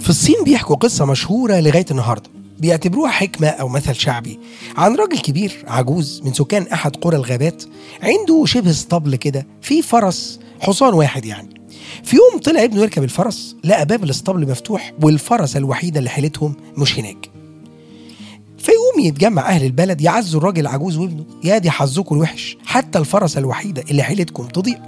في الصين بيحكوا قصة مشهورة لغاية النهاردة بيعتبروها حكمة أو مثل شعبي عن راجل كبير عجوز من سكان أحد قرى الغابات عنده شبه اسطبل كده فيه فرس حصان واحد يعني في يوم طلع ابنه يركب الفرس لقى باب الاسطبل مفتوح والفرس الوحيدة اللي حيلتهم مش هناك فيقوم يتجمع أهل البلد يعزوا الراجل العجوز وابنه يا دي حظكم الوحش حتى الفرس الوحيدة اللي حيلتكم تضيع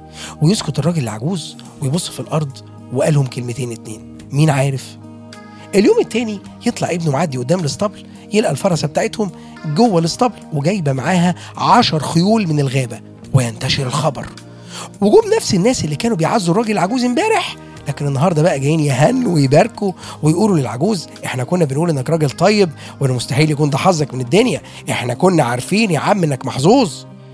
ويسكت الراجل العجوز ويبص في الأرض وقالهم كلمتين اتنين مين عارف اليوم التاني يطلع ابنه معدي قدام الاسطبل يلقى الفرسة بتاعتهم جوه الاسطبل وجايبة معاها عشر خيول من الغابة وينتشر الخبر وجوم نفس الناس اللي كانوا بيعزوا الراجل العجوز امبارح لكن النهارده بقى جايين يهنوا ويباركوا ويقولوا للعجوز احنا كنا بنقول انك راجل طيب وان مستحيل يكون ده حظك من الدنيا احنا كنا عارفين يا عم انك محظوظ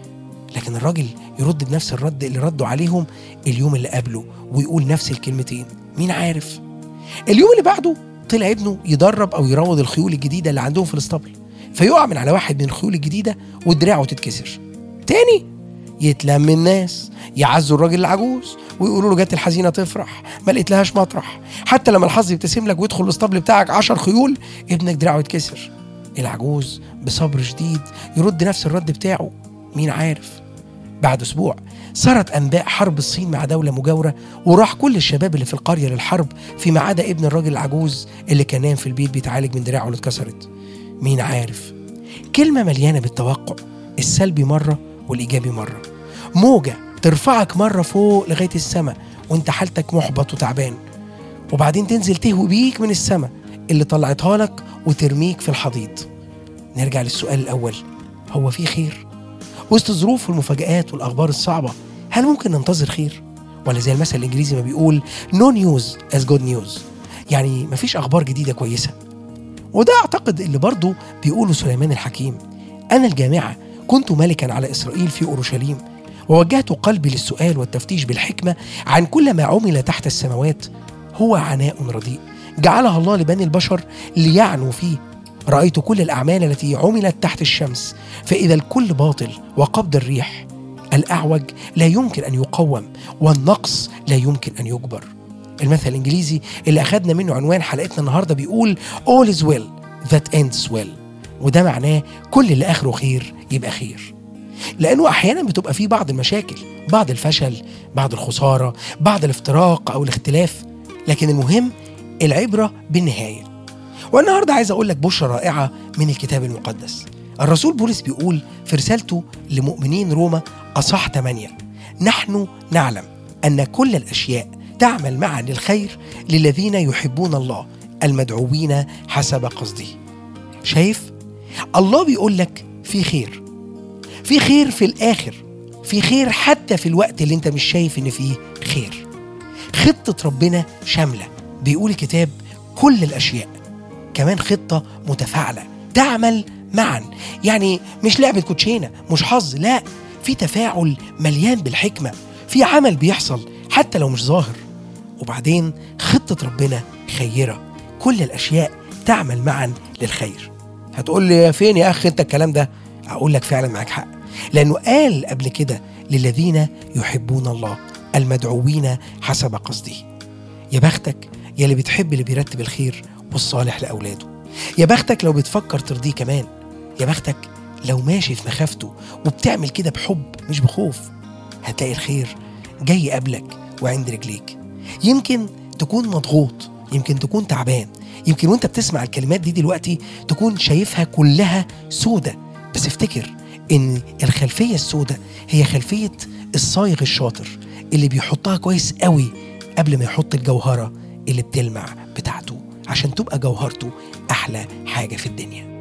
لكن الراجل يرد بنفس الرد اللي ردوا عليهم اليوم اللي قبله ويقول نفس الكلمتين مين عارف اليوم اللي بعده طلع ابنه يدرب او يروض الخيول الجديده اللي عندهم في الاسطبل فيقع من على واحد من الخيول الجديده ودراعه تتكسر تاني يتلم الناس يعزوا الراجل العجوز ويقولوا له جت الحزينه تفرح ما لقيت لهاش مطرح حتى لما الحظ يبتسم لك ويدخل الاسطبل بتاعك عشر خيول ابنك دراعه يتكسر العجوز بصبر شديد يرد نفس الرد بتاعه مين عارف بعد اسبوع صارت انباء حرب الصين مع دوله مجاوره وراح كل الشباب اللي في القريه للحرب فيما عدا ابن الراجل العجوز اللي كان نايم في البيت بيتعالج من دراعه اللي اتكسرت مين عارف كلمه مليانه بالتوقع السلبي مره والايجابي مره موجه ترفعك مره فوق لغايه السماء وانت حالتك محبط وتعبان وبعدين تنزل تهوي بيك من السماء اللي طلعتها لك وترميك في الحضيض نرجع للسؤال الاول هو في خير وسط الظروف والمفاجآت والأخبار الصعبة هل ممكن ننتظر خير؟ ولا زي المثل الإنجليزي ما بيقول no news as good news يعني مفيش أخبار جديدة كويسة وده أعتقد اللي برضه بيقوله سليمان الحكيم أنا الجامعة كنت ملكا على إسرائيل في أورشليم ووجهت قلبي للسؤال والتفتيش بالحكمة عن كل ما عمل تحت السماوات هو عناء رديء جعلها الله لبني البشر ليعنوا فيه رأيت كل الأعمال التي عملت تحت الشمس فإذا الكل باطل وقبض الريح الأعوج لا يمكن أن يقوم والنقص لا يمكن أن يجبر المثل الإنجليزي اللي أخذنا منه عنوان حلقتنا النهاردة بيقول all is well that ends well وده معناه كل اللي آخره خير يبقى خير لأنه أحيانا بتبقى فيه بعض المشاكل بعض الفشل بعض الخسارة بعض الافتراق أو الاختلاف لكن المهم العبرة بالنهاية والنهارده عايز اقول لك بشرى رائعه من الكتاب المقدس. الرسول بولس بيقول في رسالته لمؤمنين روما اصح 8 نحن نعلم ان كل الاشياء تعمل معا للخير للذين يحبون الله المدعوين حسب قصده. شايف؟ الله بيقول لك في خير. في خير في الاخر. في خير حتى في الوقت اللي انت مش شايف ان فيه خير. خطه ربنا شامله. بيقول الكتاب كل الاشياء كمان خطة متفاعلة تعمل معا يعني مش لعبة كوتشينة مش حظ لا في تفاعل مليان بالحكمة في عمل بيحصل حتى لو مش ظاهر وبعدين خطة ربنا خيرة كل الأشياء تعمل معا للخير هتقول لي فين يا أخ أنت الكلام ده أقول لك فعلا معاك حق لأنه قال قبل كده للذين يحبون الله المدعوين حسب قصده يا بختك يا اللي بتحب اللي بيرتب الخير والصالح لأولاده يا بختك لو بتفكر ترضيه كمان يا بختك لو ماشي في مخافته وبتعمل كده بحب مش بخوف هتلاقي الخير جاي قبلك وعند رجليك يمكن تكون مضغوط يمكن تكون تعبان يمكن وانت بتسمع الكلمات دي دلوقتي تكون شايفها كلها سودة بس افتكر ان الخلفية السودة هي خلفية الصايغ الشاطر اللي بيحطها كويس قوي قبل ما يحط الجوهرة اللي بتلمع بتاعته عشان تبقى جوهرته أحلى حاجة في الدنيا